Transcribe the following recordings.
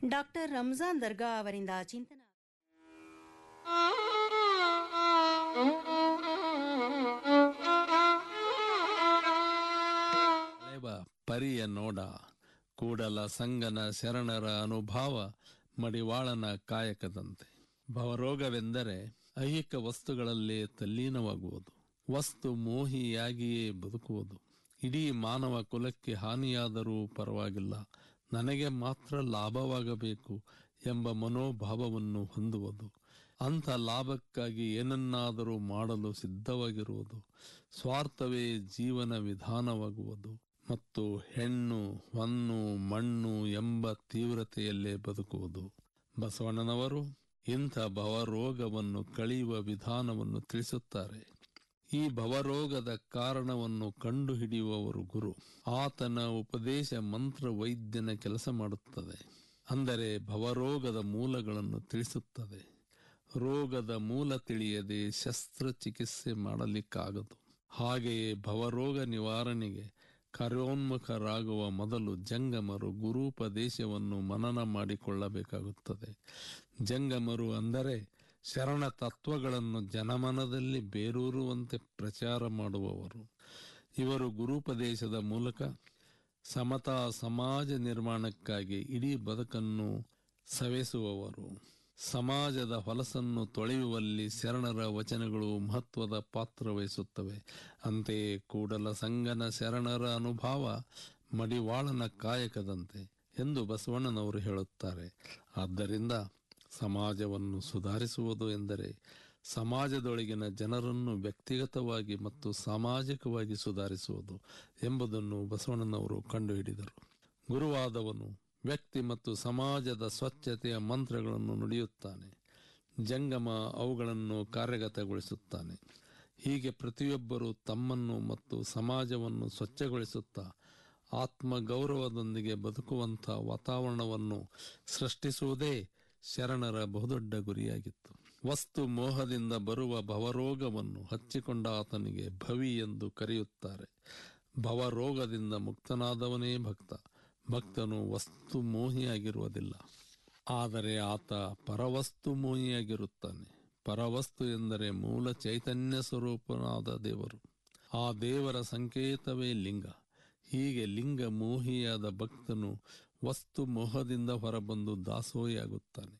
doctor Ramzan ದರ್ಗಾ ಅವರಿಂದ ಚಿಂತನ ಅಲೆವ ಪರಿಯ ನೋಡ ಕೂಡಲ ಸಂಗನ ಶರಣರ ಅನುಭಾವ ಮಡಿವಾಳನ ಕಾಯಕದಂತೆ ಭವರೋಗವೆಂದರೆ ಐಹಿಕ ವಸ್ತುಗಳಲ್ಲೇ ತಲ್ಲೀನವಾಗುವುದು ವಸ್ತು ಮೋಹಿಯಾಗಿಯೇ ಬದುಕುವುದು ಇಡೀ ಮಾನವ ಕುಲಕ್ಕೆ ಹಾನಿಯಾದರೂ ಪರವಾಗಿಲ್ಲ ನನಗೆ ಮಾತ್ರ ಲಾಭವಾಗಬೇಕು ಎಂಬ ಮನೋಭಾವವನ್ನು ಹೊಂದುವುದು ಅಂಥ ಲಾಭಕ್ಕಾಗಿ ಏನನ್ನಾದರೂ ಮಾಡಲು ಸಿದ್ಧವಾಗಿರುವುದು ಸ್ವಾರ್ಥವೇ ಜೀವನ ವಿಧಾನವಾಗುವುದು ಮತ್ತು ಹೆಣ್ಣು ಹೊನ್ನು ಮಣ್ಣು ಎಂಬ ತೀವ್ರತೆಯಲ್ಲೇ ಬದುಕುವುದು ಬಸವಣ್ಣನವರು ಇಂಥ ಭವರೋಗವನ್ನು ಕಳೆಯುವ ವಿಧಾನವನ್ನು ತಿಳಿಸುತ್ತಾರೆ ಈ ಭವರೋಗದ ಕಾರಣವನ್ನು ಕಂಡುಹಿಡಿಯುವವರು ಗುರು ಆತನ ಉಪದೇಶ ಮಂತ್ರ ವೈದ್ಯನ ಕೆಲಸ ಮಾಡುತ್ತದೆ ಅಂದರೆ ಭವರೋಗದ ಮೂಲಗಳನ್ನು ತಿಳಿಸುತ್ತದೆ ರೋಗದ ಮೂಲ ತಿಳಿಯದೆ ಶಸ್ತ್ರಚಿಕಿತ್ಸೆ ಮಾಡಲಿಕ್ಕಾಗದು ಹಾಗೆಯೇ ಭವರೋಗ ನಿವಾರಣೆಗೆ ಕಾರ್ಯೋನ್ಮುಖರಾಗುವ ಮೊದಲು ಜಂಗಮರು ಗುರೂಪದೇಶವನ್ನು ಮನನ ಮಾಡಿಕೊಳ್ಳಬೇಕಾಗುತ್ತದೆ ಜಂಗಮರು ಅಂದರೆ ಶರಣ ತತ್ವಗಳನ್ನು ಜನಮನದಲ್ಲಿ ಬೇರೂರುವಂತೆ ಪ್ರಚಾರ ಮಾಡುವವರು ಇವರು ಗುರುಪದೇಶದ ಮೂಲಕ ಸಮತಾ ಸಮಾಜ ನಿರ್ಮಾಣಕ್ಕಾಗಿ ಇಡೀ ಬದುಕನ್ನು ಸವೆಸುವವರು ಸಮಾಜದ ಹೊಲಸನ್ನು ತೊಳೆಯುವಲ್ಲಿ ಶರಣರ ವಚನಗಳು ಮಹತ್ವದ ಪಾತ್ರ ವಹಿಸುತ್ತವೆ ಅಂತೆಯೇ ಕೂಡಲ ಸಂಗನ ಶರಣರ ಅನುಭವ ಮಡಿವಾಳನ ಕಾಯಕದಂತೆ ಎಂದು ಬಸವಣ್ಣನವರು ಹೇಳುತ್ತಾರೆ ಆದ್ದರಿಂದ ಸಮಾಜವನ್ನು ಸುಧಾರಿಸುವುದು ಎಂದರೆ ಸಮಾಜದೊಳಗಿನ ಜನರನ್ನು ವ್ಯಕ್ತಿಗತವಾಗಿ ಮತ್ತು ಸಾಮಾಜಿಕವಾಗಿ ಸುಧಾರಿಸುವುದು ಎಂಬುದನ್ನು ಬಸವಣ್ಣನವರು ಕಂಡುಹಿಡಿದರು ಗುರುವಾದವನು ವ್ಯಕ್ತಿ ಮತ್ತು ಸಮಾಜದ ಸ್ವಚ್ಛತೆಯ ಮಂತ್ರಗಳನ್ನು ನುಡಿಯುತ್ತಾನೆ ಜಂಗಮ ಅವುಗಳನ್ನು ಕಾರ್ಯಗತಗೊಳಿಸುತ್ತಾನೆ ಹೀಗೆ ಪ್ರತಿಯೊಬ್ಬರು ತಮ್ಮನ್ನು ಮತ್ತು ಸಮಾಜವನ್ನು ಸ್ವಚ್ಛಗೊಳಿಸುತ್ತಾ ಆತ್ಮಗೌರವದೊಂದಿಗೆ ಬದುಕುವಂಥ ವಾತಾವರಣವನ್ನು ಸೃಷ್ಟಿಸುವುದೇ ಶರಣರ ಬಹುದೊಡ್ಡ ಗುರಿಯಾಗಿತ್ತು ವಸ್ತು ಮೋಹದಿಂದ ಬರುವ ಭವರೋಗವನ್ನು ಹಚ್ಚಿಕೊಂಡ ಆತನಿಗೆ ಭವಿ ಎಂದು ಕರೆಯುತ್ತಾರೆ ಭವರೋಗದಿಂದ ಮುಕ್ತನಾದವನೇ ಭಕ್ತ ಭಕ್ತನು ವಸ್ತು ಮೋಹಿಯಾಗಿರುವುದಿಲ್ಲ ಆದರೆ ಆತ ಪರವಸ್ತು ಮೋಹಿಯಾಗಿರುತ್ತಾನೆ ಪರವಸ್ತು ಎಂದರೆ ಮೂಲ ಚೈತನ್ಯ ಸ್ವರೂಪನಾದ ದೇವರು ಆ ದೇವರ ಸಂಕೇತವೇ ಲಿಂಗ ಹೀಗೆ ಲಿಂಗ ಮೋಹಿಯಾದ ಭಕ್ತನು ವಸ್ತು ಮೋಹದಿಂದ ಹೊರಬಂದು ದಾಸೋಹಿಯಾಗುತ್ತಾನೆ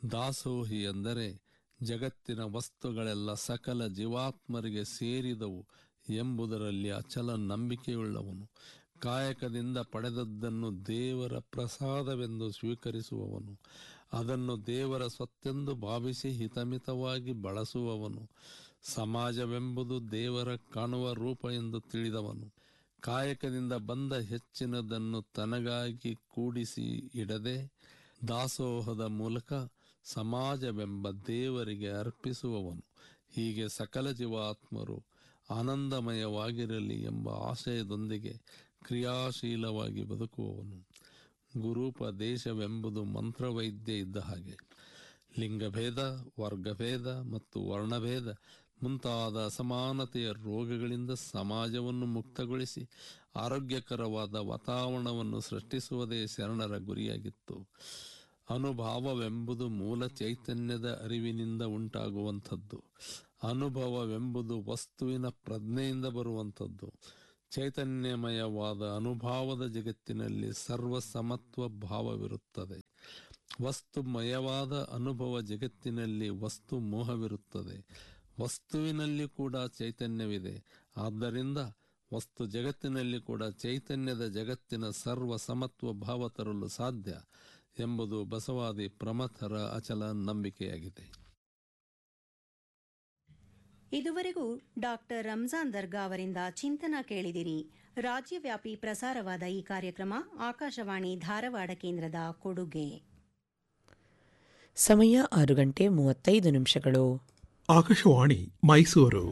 ದಾಸೋಹಿ ಎಂದರೆ ಜಗತ್ತಿನ ವಸ್ತುಗಳೆಲ್ಲ ಸಕಲ ಜೀವಾತ್ಮರಿಗೆ ಸೇರಿದವು ಎಂಬುದರಲ್ಲಿ ಅಚಲ ನಂಬಿಕೆಯುಳ್ಳವನು ಕಾಯಕದಿಂದ ಪಡೆದದ್ದನ್ನು ದೇವರ ಪ್ರಸಾದವೆಂದು ಸ್ವೀಕರಿಸುವವನು ಅದನ್ನು ದೇವರ ಸ್ವತ್ತೆಂದು ಭಾವಿಸಿ ಹಿತಮಿತವಾಗಿ ಬಳಸುವವನು ಸಮಾಜವೆಂಬುದು ದೇವರ ಕಾಣುವ ರೂಪ ಎಂದು ತಿಳಿದವನು ಕಾಯಕದಿಂದ ಬಂದ ಹೆಚ್ಚಿನದನ್ನು ತನಗಾಗಿ ಕೂಡಿಸಿ ಇಡದೆ ದಾಸೋಹದ ಮೂಲಕ ಸಮಾಜವೆಂಬ ದೇವರಿಗೆ ಅರ್ಪಿಸುವವನು ಹೀಗೆ ಸಕಲ ಜೀವಾತ್ಮರು ಆನಂದಮಯವಾಗಿರಲಿ ಎಂಬ ಆಶಯದೊಂದಿಗೆ ಕ್ರಿಯಾಶೀಲವಾಗಿ ಬದುಕುವವನು ಗುರುಪದೇಶವೆಂಬುದು ಮಂತ್ರವೈದ್ಯ ಇದ್ದ ಹಾಗೆ ಲಿಂಗಭೇದ ವರ್ಗಭೇದ ಮತ್ತು ವರ್ಣಭೇದ ಮುಂತಾದ ಅಸಮಾನತೆಯ ರೋಗಗಳಿಂದ ಸಮಾಜವನ್ನು ಮುಕ್ತಗೊಳಿಸಿ ಆರೋಗ್ಯಕರವಾದ ವಾತಾವರಣವನ್ನು ಸೃಷ್ಟಿಸುವುದೇ ಶರಣರ ಗುರಿಯಾಗಿತ್ತು ಅನುಭಾವವೆಂಬುದು ಮೂಲ ಚೈತನ್ಯದ ಅರಿವಿನಿಂದ ಉಂಟಾಗುವಂಥದ್ದು ಅನುಭವವೆಂಬುದು ವಸ್ತುವಿನ ಪ್ರಜ್ಞೆಯಿಂದ ಬರುವಂಥದ್ದು ಚೈತನ್ಯಮಯವಾದ ಅನುಭಾವದ ಜಗತ್ತಿನಲ್ಲಿ ಸರ್ವ ಸಮತ್ವ ಭಾವವಿರುತ್ತದೆ ವಸ್ತುಮಯವಾದ ಅನುಭವ ಜಗತ್ತಿನಲ್ಲಿ ವಸ್ತು ಮೋಹವಿರುತ್ತದೆ ವಸ್ತುವಿನಲ್ಲಿ ಕೂಡ ಚೈತನ್ಯವಿದೆ ಆದ್ದರಿಂದ ವಸ್ತು ಜಗತ್ತಿನಲ್ಲಿ ಕೂಡ ಚೈತನ್ಯದ ಜಗತ್ತಿನ ಸರ್ವ ಸಮತ್ವ ಭಾವ ತರಲು ಸಾಧ್ಯ ಎಂಬುದು ಬಸವಾದಿ ಪ್ರಮಥರ ಅಚಲ ನಂಬಿಕೆಯಾಗಿದೆ ಇದುವರೆಗೂ ಡಾಕ್ಟರ್ ರಂಜಾನ್ ದರ್ಗಾ ಅವರಿಂದ ಚಿಂತನ ಕೇಳಿದಿರಿ ರಾಜ್ಯವ್ಯಾಪಿ ಪ್ರಸಾರವಾದ ಈ ಕಾರ್ಯಕ್ರಮ ಆಕಾಶವಾಣಿ ಧಾರವಾಡ ಕೇಂದ್ರದ ಕೊಡುಗೆ ಸಮಯ ಆರು ಗಂಟೆ ಮೂವತ್ತೈದು ನಿಮಿಷಗಳು ಆಕಾಶವಾಣಿ ಮೈಸೂರು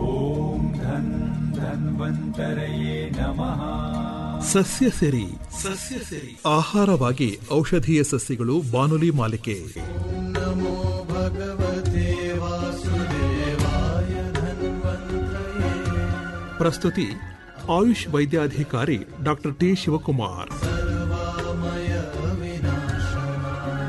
ಸಸ್ಯ ಸೆರಿ ಸಸ್ಯ ಸೆರಿ ಆಹಾರವಾಗಿ ಔಷಧೀಯ ಸಸ್ಯಗಳು ಬಾನುಲಿ ಮಾಲಿಕೆ ಪ್ರಸ್ತುತಿ ಆಯುಷ್ ವೈದ್ಯಾಧಿಕಾರಿ ಡಾಕ್ಟರ್ ಟಿ ಶಿವಕುಮಾರ್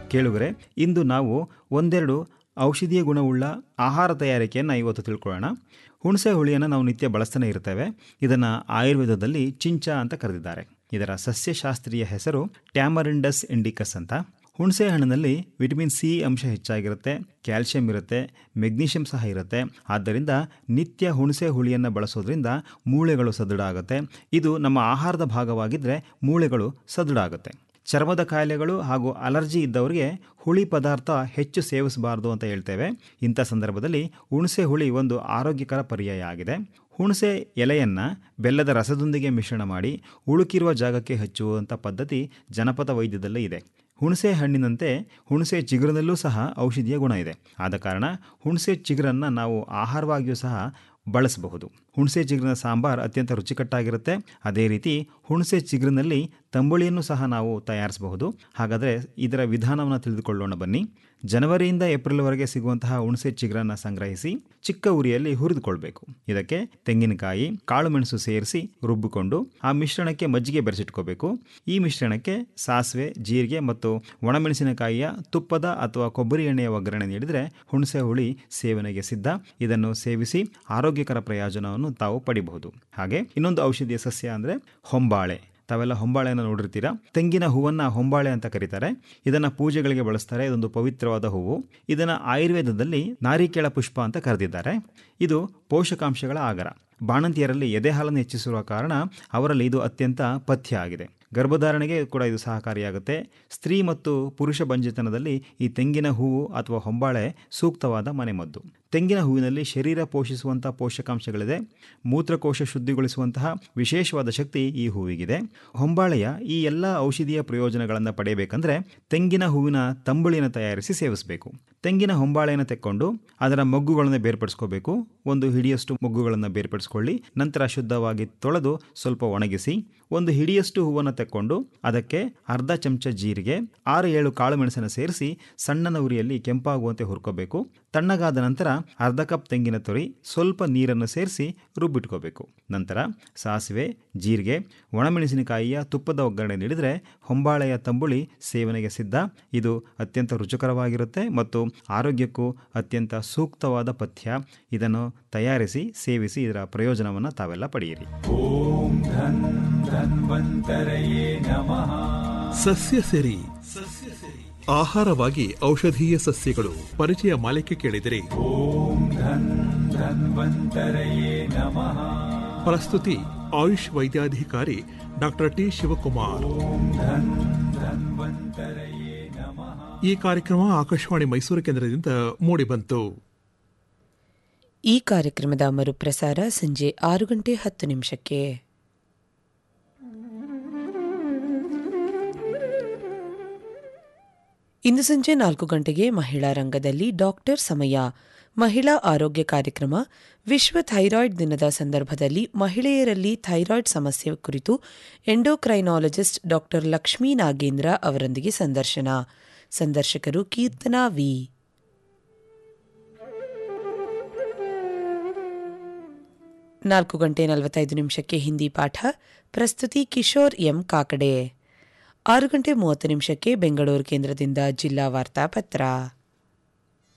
ಕೇಳುಗರೆ ಇಂದು ನಾವು ಒಂದೆರಡು ಔಷಧೀಯ ಗುಣವುಳ್ಳ ಆಹಾರ ತಯಾರಿಕೆಯನ್ನು ಇವತ್ತು ತಿಳ್ಕೊಳ್ಳೋಣ ಹುಣಸೆ ಹುಳಿಯನ್ನು ನಾವು ನಿತ್ಯ ಬಳಸ್ತಾನೆ ಇರ್ತೇವೆ ಇದನ್ನು ಆಯುರ್ವೇದದಲ್ಲಿ ಚಿಂಚ ಅಂತ ಕರೆದಿದ್ದಾರೆ ಇದರ ಸಸ್ಯಶಾಸ್ತ್ರೀಯ ಹೆಸರು ಟ್ಯಾಮರಿಂಡಸ್ ಇಂಡಿಕಸ್ ಅಂತ ಹುಣಸೆ ಹಣ್ಣಿನಲ್ಲಿ ವಿಟಮಿನ್ ಸಿ ಅಂಶ ಹೆಚ್ಚಾಗಿರುತ್ತೆ ಕ್ಯಾಲ್ಸಿಯಂ ಇರುತ್ತೆ ಮೆಗ್ನೀಷಿಯಂ ಸಹ ಇರುತ್ತೆ ಆದ್ದರಿಂದ ನಿತ್ಯ ಹುಣಸೆ ಹುಳಿಯನ್ನು ಬಳಸೋದ್ರಿಂದ ಮೂಳೆಗಳು ಸದೃಢ ಆಗುತ್ತೆ ಇದು ನಮ್ಮ ಆಹಾರದ ಭಾಗವಾಗಿದ್ದರೆ ಮೂಳೆಗಳು ಸದೃಢ ಆಗುತ್ತೆ ಚರ್ಮದ ಕಾಯಿಲೆಗಳು ಹಾಗೂ ಅಲರ್ಜಿ ಇದ್ದವರಿಗೆ ಹುಳಿ ಪದಾರ್ಥ ಹೆಚ್ಚು ಸೇವಿಸಬಾರದು ಅಂತ ಹೇಳ್ತೇವೆ ಇಂಥ ಸಂದರ್ಭದಲ್ಲಿ ಹುಣಸೆ ಹುಳಿ ಒಂದು ಆರೋಗ್ಯಕರ ಪರ್ಯಾಯ ಆಗಿದೆ ಹುಣಸೆ ಎಲೆಯನ್ನು ಬೆಲ್ಲದ ರಸದೊಂದಿಗೆ ಮಿಶ್ರಣ ಮಾಡಿ ಉಳುಕಿರುವ ಜಾಗಕ್ಕೆ ಹಚ್ಚುವಂಥ ಪದ್ಧತಿ ಜನಪದ ವೈದ್ಯದಲ್ಲೇ ಇದೆ ಹುಣಸೆ ಹಣ್ಣಿನಂತೆ ಹುಣಸೆ ಚಿಗುರಿನಲ್ಲೂ ಸಹ ಔಷಧೀಯ ಗುಣ ಇದೆ ಆದ ಕಾರಣ ಹುಣಸೆ ಚಿಗುರನ್ನು ನಾವು ಆಹಾರವಾಗಿಯೂ ಸಹ ಬಳಸಬಹುದು ಹುಣಸೆ ಚಿಗುರಿನ ಸಾಂಬಾರ್ ಅತ್ಯಂತ ರುಚಿಕಟ್ಟಾಗಿರುತ್ತೆ ಅದೇ ರೀತಿ ಹುಣಸೆ ಚಿಗುರಿನಲ್ಲಿ ತಂಬುಳಿಯನ್ನು ಸಹ ನಾವು ತಯಾರಿಸಬಹುದು ಹಾಗಾದರೆ ಇದರ ವಿಧಾನವನ್ನು ತಿಳಿದುಕೊಳ್ಳೋಣ ಬನ್ನಿ ಜನವರಿಯಿಂದ ಏಪ್ರಿಲ್ವರೆಗೆ ಸಿಗುವಂತಹ ಹುಣಸೆ ಚಿಗುರನ್ನು ಸಂಗ್ರಹಿಸಿ ಚಿಕ್ಕ ಉರಿಯಲ್ಲಿ ಹುರಿದುಕೊಳ್ಬೇಕು ಇದಕ್ಕೆ ತೆಂಗಿನಕಾಯಿ ಕಾಳುಮೆಣಸು ಸೇರಿಸಿ ರುಬ್ಬಿಕೊಂಡು ಆ ಮಿಶ್ರಣಕ್ಕೆ ಮಜ್ಜಿಗೆ ಬೆರೆಸಿಟ್ಕೋಬೇಕು ಈ ಮಿಶ್ರಣಕ್ಕೆ ಸಾಸಿವೆ ಜೀರಿಗೆ ಮತ್ತು ಒಣಮೆಣಸಿನಕಾಯಿಯ ತುಪ್ಪದ ಅಥವಾ ಕೊಬ್ಬರಿ ಎಣ್ಣೆಯ ಒಗ್ಗರಣೆ ನೀಡಿದರೆ ಹುಣಸೆ ಹುಳಿ ಸೇವನೆಗೆ ಸಿದ್ಧ ಇದನ್ನು ಸೇವಿಸಿ ಆರೋಗ್ಯಕರ ಪ್ರಯೋಜನವನ್ನು ತಾವು ಪಡಿಬಹುದು ಹಾಗೆ ಇನ್ನೊಂದು ಔಷಧಿಯ ಸಸ್ಯ ಅಂದರೆ ಹೊಂಬಾಳೆ ತಾವೆಲ್ಲ ಹೊಂಬಾಳೆಯನ್ನು ನೋಡಿರ್ತೀರಾ ತೆಂಗಿನ ಹೂವನ್ನು ಹೊಂಬಾಳೆ ಅಂತ ಕರೀತಾರೆ ಇದನ್ನು ಪೂಜೆಗಳಿಗೆ ಬಳಸ್ತಾರೆ ಇದೊಂದು ಪವಿತ್ರವಾದ ಹೂವು ಇದನ್ನು ಆಯುರ್ವೇದದಲ್ಲಿ ನಾರಿಕೇಳ ಪುಷ್ಪ ಅಂತ ಕರೆದಿದ್ದಾರೆ ಇದು ಪೋಷಕಾಂಶಗಳ ಆಗರ ಬಾಣಂತಿಯರಲ್ಲಿ ಎದೆ ಹಾಲನ್ನು ಹೆಚ್ಚಿಸಿರುವ ಕಾರಣ ಅವರಲ್ಲಿ ಇದು ಅತ್ಯಂತ ಪಥ್ಯ ಆಗಿದೆ ಗರ್ಭಧಾರಣೆಗೆ ಕೂಡ ಇದು ಸಹಕಾರಿಯಾಗುತ್ತೆ ಸ್ತ್ರೀ ಮತ್ತು ಪುರುಷ ಬಂಜೆತನದಲ್ಲಿ ಈ ತೆಂಗಿನ ಹೂವು ಅಥವಾ ಹೊಂಬಾಳೆ ಸೂಕ್ತವಾದ ಮನೆಮದ್ದು ತೆಂಗಿನ ಹೂವಿನಲ್ಲಿ ಶರೀರ ಪೋಷಿಸುವಂಥ ಪೋಷಕಾಂಶಗಳಿದೆ ಮೂತ್ರಕೋಶ ಶುದ್ಧಿಗೊಳಿಸುವಂತಹ ವಿಶೇಷವಾದ ಶಕ್ತಿ ಈ ಹೂವಿಗಿದೆ ಹೊಂಬಾಳೆಯ ಈ ಎಲ್ಲ ಔಷಧೀಯ ಪ್ರಯೋಜನಗಳನ್ನು ಪಡೆಯಬೇಕಂದ್ರೆ ತೆಂಗಿನ ಹೂವಿನ ತಂಬುಳಿಯನ್ನು ತಯಾರಿಸಿ ಸೇವಿಸಬೇಕು ತೆಂಗಿನ ಹೊಂಬಾಳೆಯನ್ನು ತೆಕ್ಕೊಂಡು ಅದರ ಮೊಗ್ಗುಗಳನ್ನು ಬೇರ್ಪಡಿಸ್ಕೋಬೇಕು ಒಂದು ಹಿಡಿಯಷ್ಟು ಮೊಗ್ಗುಗಳನ್ನು ಬೇರ್ಪಡಿಸ್ಕೊಳ್ಳಿ ನಂತರ ಶುದ್ಧವಾಗಿ ತೊಳೆದು ಸ್ವಲ್ಪ ಒಣಗಿಸಿ ಒಂದು ಹಿಡಿಯಷ್ಟು ಹೂವನ್ನು ತೆಕ್ಕೊಂಡು ಅದಕ್ಕೆ ಅರ್ಧ ಚಮಚ ಜೀರಿಗೆ ಆರು ಏಳು ಕಾಳು ಮೆಣಸನ್ನು ಸೇರಿಸಿ ಸಣ್ಣನ ಉರಿಯಲ್ಲಿ ಕೆಂಪಾಗುವಂತೆ ಹುರ್ಕೋಬೇಕು ತಣ್ಣಗಾದ ನಂತರ ಅರ್ಧ ಕಪ್ ತೆಂಗಿನ ತುರಿ ಸ್ವಲ್ಪ ನೀರನ್ನು ಸೇರಿಸಿ ರುಬ್ಬಿಟ್ಕೋಬೇಕು ನಂತರ ಸಾಸಿವೆ ಜೀರಿಗೆ ಒಣಮೆಣಸಿನಕಾಯಿಯ ತುಪ್ಪದ ಒಗ್ಗರಣೆ ನೀಡಿದರೆ ಹೊಂಬಾಳೆಯ ತಂಬುಳಿ ಸೇವನೆಗೆ ಸಿದ್ಧ ಇದು ಅತ್ಯಂತ ರುಚಿಕರವಾಗಿರುತ್ತೆ ಮತ್ತು ಆರೋಗ್ಯಕ್ಕೂ ಅತ್ಯಂತ ಸೂಕ್ತವಾದ ಪಥ್ಯ ಇದನ್ನು ತಯಾರಿಸಿ ಸೇವಿಸಿ ಇದರ ಪ್ರಯೋಜನವನ್ನು ತಾವೆಲ್ಲ ಪಡೆಯಿರಿ ಸಸ್ಯ ಸೆರಿ ಆಹಾರವಾಗಿ ಔಷಧೀಯ ಸಸ್ಯಗಳು ಪರಿಚಯ ಮಾಲಿಕೆ ಕೇಳಿದಿರಿ ಪ್ರಸ್ತುತಿ ಆಯುಷ್ ವೈದ್ಯಾಧಿಕಾರಿ ಡಾಕ್ಟರ್ ಟಿ ಶಿವಕುಮಾರ್ ಈ ಕಾರ್ಯಕ್ರಮ ಆಕಾಶವಾಣಿ ಮೈಸೂರು ಕೇಂದ್ರದಿಂದ ಮೂಡಿಬಂತು ಈ ಕಾರ್ಯಕ್ರಮದ ಮರುಪ್ರಸಾರ ಸಂಜೆ ಆರು ಗಂಟೆ ಹತ್ತು ನಿಮಿಷಕ್ಕೆ ಇಂದು ಸಂಜೆ ನಾಲ್ಕು ಗಂಟೆಗೆ ಮಹಿಳಾ ರಂಗದಲ್ಲಿ ಡಾಕ್ಟರ್ ಸಮಯ ಮಹಿಳಾ ಆರೋಗ್ಯ ಕಾರ್ಯಕ್ರಮ ವಿಶ್ವ ಥೈರಾಯ್ಡ್ ದಿನದ ಸಂದರ್ಭದಲ್ಲಿ ಮಹಿಳೆಯರಲ್ಲಿ ಥೈರಾಯ್ಡ್ ಸಮಸ್ಯೆ ಕುರಿತು ಎಂಡೋಕ್ರೈನಾಲಜಿಸ್ಟ್ ಡಾಕ್ಟರ್ ಲಕ್ಷ್ಮೀ ನಾಗೇಂದ್ರ ಅವರೊಂದಿಗೆ ಸಂದರ್ಶನ ಸಂದರ್ಶಕರು ಕೀರ್ತನಾ ವಿ ನಾಲ್ಕು ಗಂಟೆ ನಲವತ್ತೈದು ನಿಮಿಷಕ್ಕೆ ಹಿಂದಿ ಪಾಠ ಪ್ರಸ್ತುತಿ ಕಿಶೋರ್ ಎಂ ಕಾಕಡೆ ಆರು ಗಂಟೆ ಮೂವತ್ತು ನಿಮಿಷಕ್ಕೆ ಬೆಂಗಳೂರು ಕೇಂದ್ರದಿಂದ ಜಿಲ್ಲಾ ವಾರ್ತಾಪತ್ರ